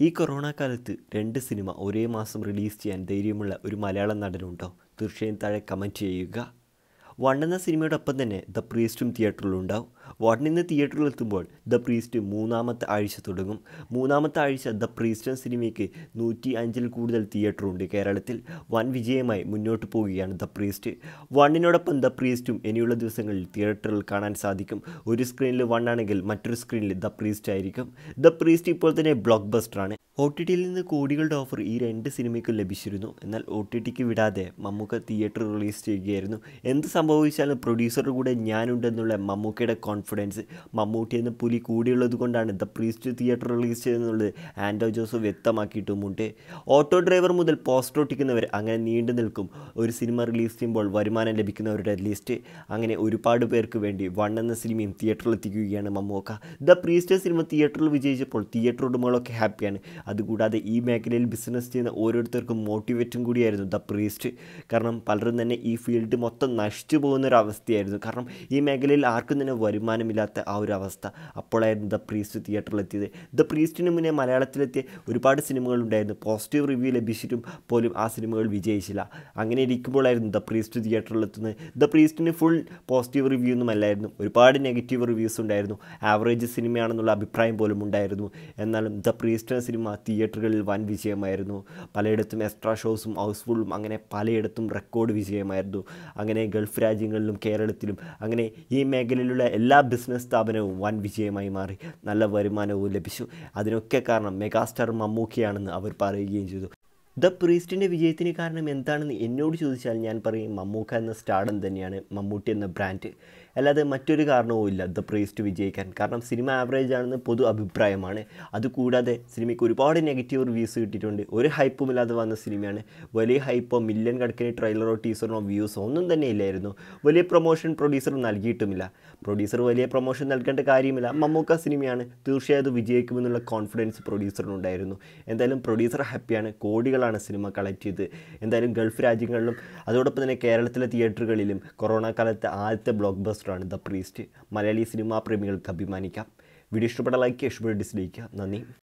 ഈ കൊറോണ കാലത്ത് രണ്ട് സിനിമ ഒരേ മാസം റിലീസ് ചെയ്യാൻ ധൈര്യമുള്ള ഒരു മലയാളം നടനുണ്ടോ തീർച്ചയായും താഴെ കമൻറ്റ് ചെയ്യുക വൺ എന്ന സിനിമയോടൊപ്പം തന്നെ ദ പ്രീസ്റ്റും തിയേറ്ററിലുണ്ടാവും വൺ ഇന്ന് തിയേറ്ററിൽ എത്തുമ്പോൾ ദ പ്രീസ്റ്റ് മൂന്നാമത്തെ ആഴ്ച തുടങ്ങും മൂന്നാമത്തെ ആഴ്ച ദ പ്രീസ്റ്റ് എന്ന സിനിമയ്ക്ക് നൂറ്റി അഞ്ചിൽ കൂടുതൽ തിയേറ്ററുണ്ട് കേരളത്തിൽ വൻ വിജയമായി മുന്നോട്ട് പോവുകയാണ് ദ പ്രീസ്റ്റ് വണ്ണിനോടൊപ്പം ദ പ്രീസ്റ്റും ഇനിയുള്ള ദിവസങ്ങളിൽ തിയേറ്ററിൽ കാണാൻ സാധിക്കും ഒരു സ്ക്രീനിൽ വൺ ആണെങ്കിൽ മറ്റൊരു സ്ക്രീനിൽ ദ പ്രീസ്റ്റ് ആയിരിക്കും ദ പ്രീസ്റ്റ് ഇപ്പോൾ തന്നെ ബ്ലോക്ക് ബസ്റ്ററാണ് ഒ ടി ടിയിൽ നിന്ന് കോടികളുടെ ഓഫർ ഈ രണ്ട് സിനിമയ്ക്കും ലഭിച്ചിരുന്നു എന്നാൽ ഒ ടി ടിക്ക് വിടാതെ മമ്മൂക്ക തിയേറ്റർ റിലീസ് ചെയ്യുകയായിരുന്നു എന്ത് സംഭവിച്ചാലും പ്രൊഡ്യൂസറുടെ കൂടെ ഞാനുണ്ടെന്നുള്ള മമ്മൂക്കയുടെ കോൺഫിഡൻസ് മമ്മൂട്ടി എന്ന പുലി കൂടിയുള്ളത് കൊണ്ടാണ് ദ പ്രീസ്റ്റ് തിയേറ്റർ റിലീസ് ചെയ്തെന്നുള്ളത് ആൻഡോ ജോസഫ് വ്യക്തമാക്കിയിട്ടുമുണ്ട് ഓട്ടോ ഡ്രൈവർ മുതൽ പോസ്റ്റർ ഒട്ടിക്കുന്നവർ അങ്ങനെ നീണ്ടു നിൽക്കും ഒരു സിനിമ റിലീസ് ചെയ്യുമ്പോൾ വരുമാനം ലഭിക്കുന്നവരുടെ ലിസ്റ്റ് അങ്ങനെ ഒരുപാട് പേർക്ക് വേണ്ടി വൺ എന്ന സിനിമയും തിയേറ്ററിൽ എത്തിക്കുകയാണ് മമ്മൂക്ക ദ പ്രീസ്റ്റ് സിനിമ തിയേറ്ററിൽ വിജയിച്ചപ്പോൾ തിയേറ്റർ ഉടമകളൊക്കെ ഹാപ്പിയാണ് അതുകൂടാതെ ഈ മേഖലയിൽ ബിസിനസ് ചെയ്യുന്ന ഓരോരുത്തർക്കും മോട്ടിവേറ്റും കൂടിയായിരുന്നു ദ പ്രീസ്റ്റ് കാരണം പലരും തന്നെ ഈ ഫീൽഡ് മൊത്തം നശിച്ചു പോകുന്ന ഒരു അവസ്ഥയായിരുന്നു കാരണം ഈ മേഖലയിൽ ആർക്കും തന്നെ വരുമാനമില്ലാത്ത ആ ഒരു അവസ്ഥ അപ്പോഴായിരുന്നു ദ പ്രീസ്റ്റ് തിയേറ്ററിലെത്തിയത് ദ പ്രീസ്റ്റിന് മുന്നേ മലയാളത്തിലെത്തിയ ഒരുപാട് സിനിമകളുണ്ടായിരുന്നു പോസിറ്റീവ് റിവ്യൂ ലഭിച്ചിട്ടും പോലും ആ സിനിമകൾ വിജയിച്ചില്ല അങ്ങനെ ഇരിക്കുമ്പോഴായിരുന്നു ദ പ്രീസ്റ്റ് തിയേറ്ററിലെത്തുന്നത് ദ പ്രീസ്റ്റിന് ഫുൾ പോസിറ്റീവ് റിവ്യൂ ഒന്നും അല്ലായിരുന്നു ഒരുപാട് നെഗറ്റീവ് റിവ്യൂസ് ഉണ്ടായിരുന്നു ആവറേജ് സിനിമയാണെന്നുള്ള അഭിപ്രായം പോലും ഉണ്ടായിരുന്നു എന്നാലും ദ പ്രീസ്റ്റ് എന്ന സിനിമ തിയേറ്ററുകളിൽ വൻ വിജയമായിരുന്നു പലയിടത്തും എക്സ്ട്രാ ഷോസും ഹൗസ്ഫുള്ളും അങ്ങനെ പലയിടത്തും റെക്കോർഡ് വിജയമായിരുന്നു അങ്ങനെ ഗൾഫ് രാജ്യങ്ങളിലും കേരളത്തിലും അങ്ങനെ ഈ മേഖലയിലുള്ള എല്ലാ ബിസിനസ് സ്ഥാപനവും വൻ വിജയമായി മാറി നല്ല വരുമാനവും ലഭിച്ചു അതിനൊക്കെ കാരണം മെഗാസ്റ്റാർ മമ്മൂക്കയാണെന്ന് അവർ പറയുകയും ചെയ്തു ദ പ്രീസ്റ്റിൻ്റെ വിജയത്തിന് കാരണം എന്താണെന്ന് എന്നോട് ചോദിച്ചാൽ ഞാൻ പറയും മമ്മൂക്ക എന്ന സ്റ്റാർഡം തന്നെയാണ് മമ്മൂട്ടി എന്ന ബ്രാൻഡ് അല്ലാതെ മറ്റൊരു കാരണവും ഇല്ല ദ പ്രീസ്റ്റ് വിജയിക്കാൻ കാരണം സിനിമ ആവറേജ് ആണെന്ന് പൊതു അഭിപ്രായമാണ് അതുകൂടാതെ സിനിമയ്ക്ക് ഒരുപാട് നെഗറ്റീവ് റിവ്യൂസ് കിട്ടിയിട്ടുണ്ട് ഒരു ഹൈപ്പും ഇല്ലാതെ വന്ന സിനിമയാണ് വലിയ ഹൈപ്പോ മില്യൺ കണക്കിന് ട്രെയിലറോ ടീസറോ വ്യൂസോ ഒന്നും തന്നെ ഇല്ലായിരുന്നു വലിയ പ്രൊമോഷൻ പ്രൊഡ്യൂസർ നൽകിയിട്ടുമില്ല പ്രൊഡ്യൂസർ വലിയ പ്രൊമോഷൻ നൽകേണ്ട കാര്യമില്ല മമ്മൂക്ക സിനിമയാണ് തീർച്ചയായും അത് വിജയിക്കുമെന്നുള്ള കോൺഫിഡൻസ് പ്രൊഡ്യൂസറിനുണ്ടായിരുന്നു എന്തായാലും പ്രൊഡ്യൂസർ ഹാപ്പിയാണ് കോടികളാണ് സിനിമ കളക്ട് ചെയ്ത് എന്തായാലും ഗൾഫ് രാജ്യങ്ങളിലും അതോടൊപ്പം തന്നെ കേരളത്തിലെ തിയേറ്ററുകളിലും കൊറോണ കാലത്തെ ആദ്യത്തെ ബ്ലോക്ക് ബസ്റ്ററാണ് ദ പ്രീസ്റ്റ് മലയാളി സിനിമാ പ്രേമികൾക്ക് അഭിമാനിക്കാം വീഡിയോ ഇഷ്ടപ്പെട്ട ലൈക്ക് ഇഷ്ടപ്പെട്ട ഡിസ്ലൈക്ക് നന്ദി